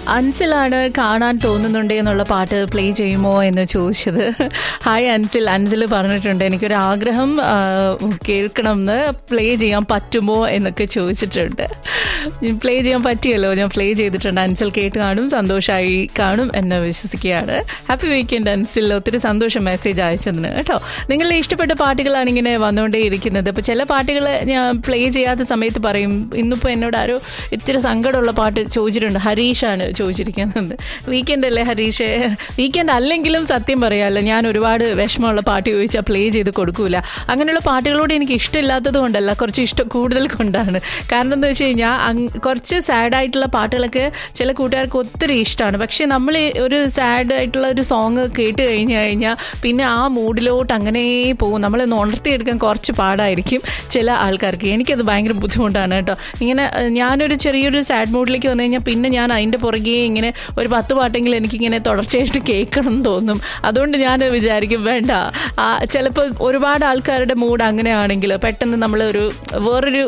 അൻസിലാണ് കാണാൻ തോന്നുന്നുണ്ട് എന്നുള്ള പാട്ട് പ്ലേ ചെയ്യുമോ എന്ന് ചോദിച്ചത് ഹായ് അൻസിൽ അൻസിൽ പറഞ്ഞിട്ടുണ്ട് എനിക്കൊരു ആഗ്രഹം ആ, കേൾക്കണം എന്ന് പ്ലേ ചെയ്യാൻ പറ്റുമോ എന്നൊക്കെ ചോദിച്ചിട്ടുണ്ട് പ്ലേ ചെയ്യാൻ പറ്റിയല്ലോ ഞാൻ പ്ലേ ചെയ്തിട്ടുണ്ട് അൻസിൽ കേട്ട് കാണും സന്തോഷമായി കാണും എന്ന് വിശ്വസിക്കുകയാണ് ഹാപ്പി വീക്കെൻഡ് അൻസിൽ ഒത്തിരി സന്തോഷം മെസ്സേജ് അയച്ചതിന് കേട്ടോ നിങ്ങളുടെ ഇഷ്ടപ്പെട്ട പാട്ടുകളാണ് ഇങ്ങനെ വന്നുകൊണ്ടേ ഇരിക്കുന്നത് അപ്പോൾ ചില പാട്ടുകൾ ഞാൻ പ്ലേ ചെയ്യാത്ത സമയത്ത് പറയും ഇന്നിപ്പോൾ എന്നോട് ആരോ ഇത്തിരി സങ്കടമുള്ള പാട്ട് ചോദിച്ചിട്ടുണ്ട് ഹരീഷാണ് ചോദിച്ചിരിക്കുന്നത് വീക്കെൻഡ് അല്ലേ ഹരീഷ് വീക്കെൻഡ് അല്ലെങ്കിലും സത്യം പറയാമല്ലോ ഞാൻ ഒരുപാട് വിഷമമുള്ള പാട്ട് ചോദിച്ചാൽ പ്ലേ ചെയ്ത് കൊടുക്കൂല അങ്ങനെയുള്ള പാട്ടുകളോട് എനിക്ക് ഇഷ്ടമില്ലാത്തത് കൊണ്ടല്ല കുറച്ച് ഇഷ്ടം കൂടുതൽ കൊണ്ടാണ് കാരണം എന്താ വെച്ച് കഴിഞ്ഞാൽ അങ് കുറച്ച് സാഡ് ആയിട്ടുള്ള പാട്ടുകളൊക്കെ ചില കൂട്ടുകാർക്ക് ഒത്തിരി ഇഷ്ടമാണ് പക്ഷേ നമ്മൾ ഒരു സാഡ് ആയിട്ടുള്ള ഒരു സോങ് കേട്ട് കഴിഞ്ഞ് കഴിഞ്ഞാൽ പിന്നെ ആ മൂഡിലോട്ട് അങ്ങനെ പോകും നമ്മൾ ഉണർത്തിയെടുക്കാൻ കുറച്ച് പാടായിരിക്കും ചില ആൾക്കാർക്ക് എനിക്കത് ഭയങ്കര ബുദ്ധിമുട്ടാണ് കേട്ടോ ഇങ്ങനെ ഏഹ്, ഞാനൊരു ചെറിയൊരു സാഡ് മൂഡിലേക്ക് വന്നു കഴിഞ്ഞാൽ പിന്നെ ഞാൻ അതിൻ്റെ പുറകെ ഇങ്ങനെ ഒരു പത്ത് പാട്ടെങ്കിലും എനിക്കിങ്ങനെ തുടർച്ചയായിട്ട് കേൾക്കണം എന്ന് തോന്നും അതുകൊണ്ട് ഞാൻ വിചാരിക്കും വേണ്ട ആ, ചിലപ്പോൾ ഒരുപാട് ആൾക്കാരുടെ മൂഡ് അങ്ങനെയാണെങ്കിൽ പെട്ടെന്ന് നമ്മൾ ഒരു വേറൊരു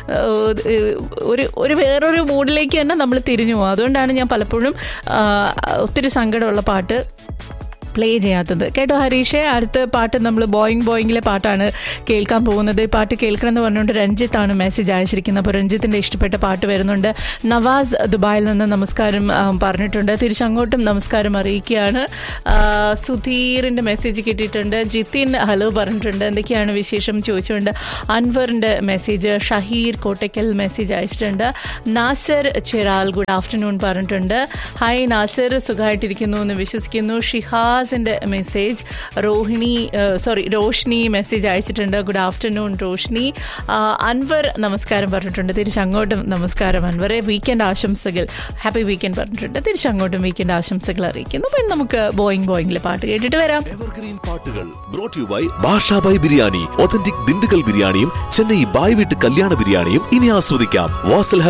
ഏഹ്, ഒരു ഒരു വേറൊരു മൂഡിലേക്ക് തന്നെ നമ്മൾ തിരിഞ്ഞു പോകും അതുകൊണ്ടാണ് ഞാൻ പലപ്പോഴും ആ, ഒത്തിരി സങ്കടമുള്ള പാട്ട് പ്ലേ ചെയ്യാത്തത് കേട്ടോ ഹരീഷെ അടുത്ത പാട്ട് നമ്മൾ ബോയിങ് ബോയിങ്ങിലെ പാട്ടാണ് കേൾക്കാൻ പോകുന്നത് ഈ പാട്ട് കേൾക്കണം എന്ന് പറഞ്ഞുകൊണ്ട് രഞ്ജിത്താണ് മെസ്സേജ് അയച്ചിരിക്കുന്നത് അപ്പോൾ രഞ്ജിത്തിൻ്റെ ഇഷ്ടപ്പെട്ട പാട്ട് വരുന്നുണ്ട് നവാസ് ദുബായിൽ നിന്ന് നമസ്കാരം ആ, പറഞ്ഞിട്ടുണ്ട് തിരിച്ചങ്ങോട്ടും നമസ്കാരം അറിയിക്കുകയാണ് ആ, സുധീറിൻ്റെ മെസ്സേജ് കിട്ടിയിട്ടുണ്ട് ജിത്തിൻ ഹലോ പറഞ്ഞിട്ടുണ്ട് എന്തൊക്കെയാണ് വിശേഷം ചോദിച്ചുകൊണ്ട് അൻവറിൻ്റെ മെസ്സേജ് ഷഹീർ കോട്ടയ്ക്കൽ മെസ്സേജ് അയച്ചിട്ടുണ്ട് നാസർ ചിറാൽ ഗുഡ് ആഫ്റ്റർനൂൺ പറഞ്ഞിട്ടുണ്ട് ഹായ് നാസർ സുഖമായിട്ടിരിക്കുന്നു എന്ന് വിശ്വസിക്കുന്നു ഷിഹാസിൻ്റെ message Rohini sorry Roshni message അയച്ചിട്ടുണ്ട് ഗുഡ് ആഫ്റ്റർനൂൺ റോഷ്നി ആ, അൻവർ നമസ്കാരം പറഞ്ഞിട്ടുണ്ട് തിരിച്ചങ്ങോട്ടും നമസ്കാരം അൻവറെ വീക്കെൻഡ് ആശംസകൾ ഹാപ്പി വീക്കെൻഡ് പറഞ്ഞിട്ടുണ്ട് തിരിച്ചങ്ങോട്ടും വീക്കെൻഡ് ആശംസകൾ അറിയിക്കുന്നു പിന്നെ നമുക്ക് ബോയിങ് ബോയിങ്ങിലെ പാട്ട് കേട്ടിട്ട് വരാം എവർഗ്രീൻ പാട്ടുകൾ brought you by Basha Bhai biryani authentic Dindigul ബിരിയാണിയും ചെന്നൈ ബായ് വീട്ട് കല്യാണ ബിരിയാണിയും ഇനി ആസ്വദിക്കാം വാസൽ